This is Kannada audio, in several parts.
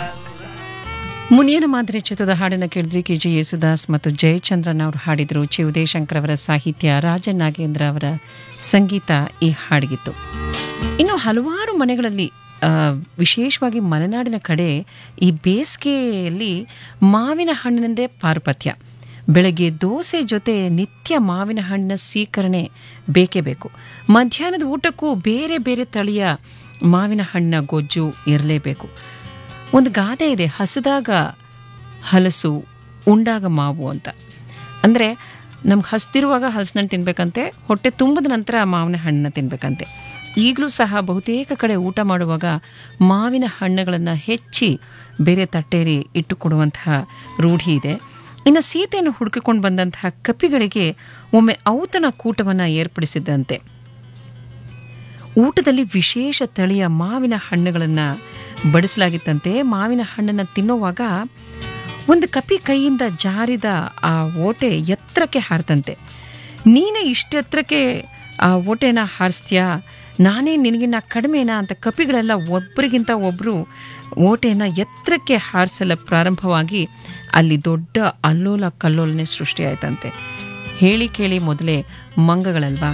ಮುನಿಯನ ಮಾದರಿ ಚಿತ್ರದ ಹಾಡನ್ನು ಕೇಳಿದ್ರಿ ಕೆ ಜಿ ಯೇಸುದಾಸ್ ಮತ್ತು ಜಯಚಂದ್ರನ್ ಅವರು ಹಾಡಿದರು ಚಿ ಉದಯಶಂಕರ್ ಅವರ ಸಾಹಿತ್ಯ ರಾಜ ನಾಗೇಂದ್ರ ಅವರ ಸಂಗೀತ ಈ ಹಾಡಿಗಿತ್ತು ಇನ್ನು ಹಲವಾರು ಮನೆಗಳಲ್ಲಿ ಆ, ವಿಶೇಷವಾಗಿ ಮಲೆನಾಡಿನ ಕಡೆ ಈ ಬೇಸಿಗೆಯಲ್ಲಿ ಮಾವಿನ ಹಣ್ಣಿನಂದೇ ಪಾರುಪತ್ಯ ಬೆಳಗ್ಗೆ ದೋಸೆ ಜೊತೆ ನಿತ್ಯ ಮಾವಿನ ಹಣ್ಣಿನ ಸ್ವೀಕರಣೆ ಬೇಕೇ ಬೇಕು ಮಧ್ಯಾಹ್ನದ ಊಟಕ್ಕೂ ಬೇರೆ ಬೇರೆ ತಳಿಯ ಮಾವಿನ ಹಣ್ಣಿನ ಗೊಜ್ಜು ಇರಲೇಬೇಕು ಒಂದು ಗಾದೆ ಇದೆ ಹಸಿದಾಗ ಹಲಸು ಉಂಡಾಗ ಮಾವು ಅಂತ ಅಂದರೆ ನಮ್ಗೆ ಹಸ್ತಿರುವಾಗ ಹಲಸಿನಣ್ಣು ತಿನ್ಬೇಕಂತೆ ಹೊಟ್ಟೆ ತುಂಬಿದ ನಂತರ ಮಾವಿನ ಹಣ್ಣನ್ನ ತಿನ್ಬೇಕಂತೆ ಈಗಲೂ ಸಹ ಬಹುತೇಕ ಕಡೆ ಊಟ ಮಾಡುವಾಗ ಮಾವಿನ ಹಣ್ಣುಗಳನ್ನು ಹೆಚ್ಚಿ ಬೇರೆ ತಟ್ಟೆಯಲ್ಲಿ ಇಟ್ಟು ಕೊಡುವಂತಹ ರೂಢಿ ಇದೆ ಇನ್ನು ಸೀತೆಯನ್ನು ಹುಡುಕಿಕೊಂಡು ಬಂದಂತಹ ಕಪಿಗಳಿಗೆ ಒಮ್ಮೆ ಔತಣ ಕೂಟವನ್ನು ಏರ್ಪಡಿಸಿದ್ದಂತೆ ಊಟದಲ್ಲಿ ವಿಶೇಷ ತಳಿಯ ಮಾವಿನ ಹಣ್ಣುಗಳನ್ನು ಬಡಿಸಲಾಗಿತ್ತಂತೆ ಮಾವಿನ ಹಣ್ಣನ್ನು ತಿನ್ನುವಾಗ ಒಂದು ಕಪಿ ಕೈಯಿಂದ ಜಾರಿದ ಆ ಓಟೆ ಎತ್ತರಕ್ಕೆ ಹಾರ್ತಂತೆ ನೀನೇ ಇಷ್ಟು ಎತ್ತರಕ್ಕೆ ಆ ಓಟೆನ ಹಾರಿಸ್ತೀಯಾ ನಾನೇ ನಿನಗಿನ್ನ ಕಡಿಮೆನಾ ಅಂತ ಕಪಿಗಳೆಲ್ಲ ಒಬ್ಬರಿಗಿಂತ ಒಬ್ಬರು ಓಟೆಯನ್ನು ಎತ್ತರಕ್ಕೆ ಹಾರಿಸಲು ಪ್ರಾರಂಭವಾಗಿ ಅಲ್ಲಿ ದೊಡ್ಡ ಅಲ್ಲೋಲ ಕಲ್ಲೋಲನೆ ಸೃಷ್ಟಿಯಾಯ್ತಂತೆ ಹೇಳಿ ಕೇಳಿ ಮೊದಲೇ ಮಂಗಗಳಲ್ವಾ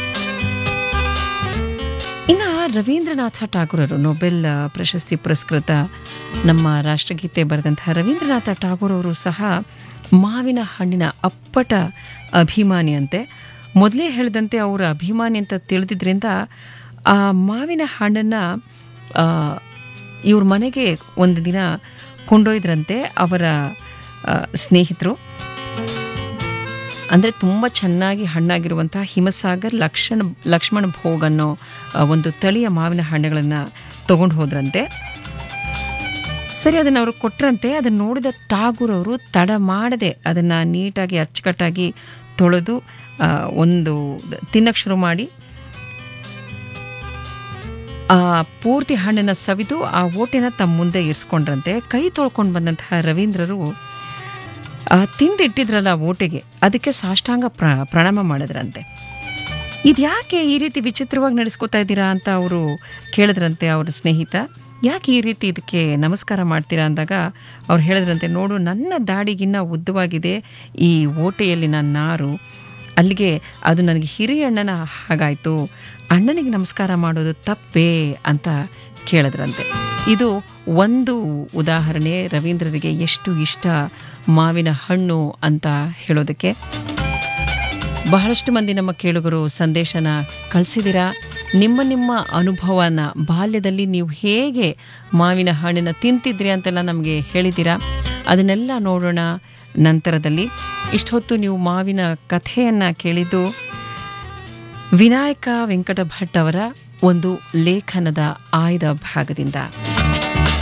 ಇನ್ನು ರವೀಂದ್ರನಾಥ ಠಾಗೂರರು ನೊಬೆಲ್ ಆ, ಪ್ರಶಸ್ತಿ ಪುರಸ್ಕೃತ ನಮ್ಮ ರಾಷ್ಟ್ರಗೀತೆ ಬರೆದಂತಹ ರವೀಂದ್ರನಾಥ ಠಾಗೂರ್ ಅವರು ಸಹ ಮಾವಿನ ಹಣ್ಣಿನ ಅಪ್ಪಟ ಅಭಿಮಾನಿಯಂತೆ ಮೊದಲೇ ಹೇಳಿದಂತೆ ಅವರ ಅಭಿಮಾನಿ ಅಂತ ತಿಳಿದಿದ್ರಿಂದ ಆ ಮಾವಿನ ಹಣ್ಣನ್ನು ಇವ್ರ ಮನೆಗೆ ಒಂದು ದಿನ ಕೊಂಡೊಯ್ದ್ರಂತೆ ಅವರ ಆ, ಸ್ನೇಹಿತರು ಅಂದರೆ ತುಂಬ ಚೆನ್ನಾಗಿ ಹಣ್ಣಾಗಿರುವಂತಹ ಹಿಮಸಾಗರ್ ಲಕ್ಷಣ ಲಕ್ಷ್ಮಣ ಭೋಗ್ ಅನ್ನೋ ಆ, ಒಂದು ತಳಿಯ ಮಾವಿನ ಹಣ್ಣುಗಳನ್ನು ತಗೊಂಡು ಹೋದ್ರಂತೆ ಸರಿ ಅದನ್ನು ಅವರು ಕೊಟ್ರಂತೆ ಅದನ್ನು ನೋಡಿದ ಟಾಗೂರ್ ಅವರು ತಡ ಮಾಡದೆ ಅದನ್ನು ನೀಟಾಗಿ ಅಚ್ಚುಕಟ್ಟಾಗಿ ತೊಳೆದು ಆ, ಒಂದು ತಿನ್ನಕ್ಕೆ ಶುರು ಮಾಡಿ ಆ ಪೂರ್ತಿ ಹಣ್ಣನ್ನು ಸವಿದು ಆ ಓಟೆನ ತಮ್ಮ ಮುಂದೆ ಇರಿಸ್ಕೊಂಡ್ರಂತೆ ಕೈ ತೊಳ್ಕೊಂಡು ಬಂದಂತಹ ರವೀಂದ್ರರು ಆ ತಿಂದಿಟ್ಟಿದ್ರಲ್ಲ ಓಟೆಗೆ ಅದಕ್ಕೆ ಸಾಷ್ಟಾಂಗ ಪ್ರ ಪ್ರಣಾಮ ಮಾಡಿದ್ರಂತೆ ಇದ್ಯಾಕೆ ಈ ರೀತಿ ವಿಚಿತ್ರವಾಗಿ ನಡೆಸ್ಕೊತಾ ಇದ್ದೀರಾ ಅಂತ ಅವರು ಕೇಳಿದ್ರಂತೆ ಅವ್ರ ಸ್ನೇಹಿತ ಯಾಕೆ ಈ ರೀತಿ ಇದಕ್ಕೆ ನಮಸ್ಕಾರ ಮಾಡ್ತೀರಾ ಅಂದಾಗ ಅವ್ರು ಹೇಳಿದ್ರಂತೆ ನೋಡು ನನ್ನ ದಾಡಿಗಿನ್ನ ಉದ್ದವಾಗಿದೆ ಈ ಓಟೆಯಲ್ಲಿನ ನಾರು ಅಲ್ಲಿಗೆ ಅದು ನನಗೆ ಹಿರಿಯ ಅಣ್ಣನ ಹಾಗಾಯಿತು ಅಣ್ಣನಿಗೆ ನಮಸ್ಕಾರ ಮಾಡೋದು ತಪ್ಪೇ ಅಂತ ಕೇಳಿದ್ರಂತೆ ಇದು ಒಂದು ಉದಾಹರಣೆ ರವೀಂದ್ರರಿಗೆ ಎಷ್ಟು ಇಷ್ಟ ಮಾವಿನ ಹಣ್ಣು ಅಂತ ಹೇಳೋದಕ್ಕೆ ಬಹಳಷ್ಟು ಮಂದಿ ನಮ್ಮ ಕೇಳುಗರು ಸಂದೇಶನ ಕಳಿಸಿದಿರಾ ನಿಮ್ಮ ನಿಮ್ಮ ಅನುಭವನ ಬಾಲ್ಯದಲ್ಲಿ ನೀವು ಹೇಗೆ ಮಾವಿನ ಹಣ್ಣಿನ ತಿಂತಿದ್ರಿ ಅಂತೆಲ್ಲ ನಮಗೆ ಹೇಳಿದ್ದೀರಾ ಅದನ್ನೆಲ್ಲ ನೋಡೋಣ ನಂತರದಲ್ಲಿ ಇಷ್ಟೊತ್ತು ನೀವು ಮಾವಿನ ಕಥೆಯನ್ನು ಕೇಳಿದ್ದು ವಿನಾಯಕ ವೆಂಕಟ ಭಟ್ ಅವರ ಒಂದು ಲೇಖನದ ಆಯ್ದ ಭಾಗದಿಂದ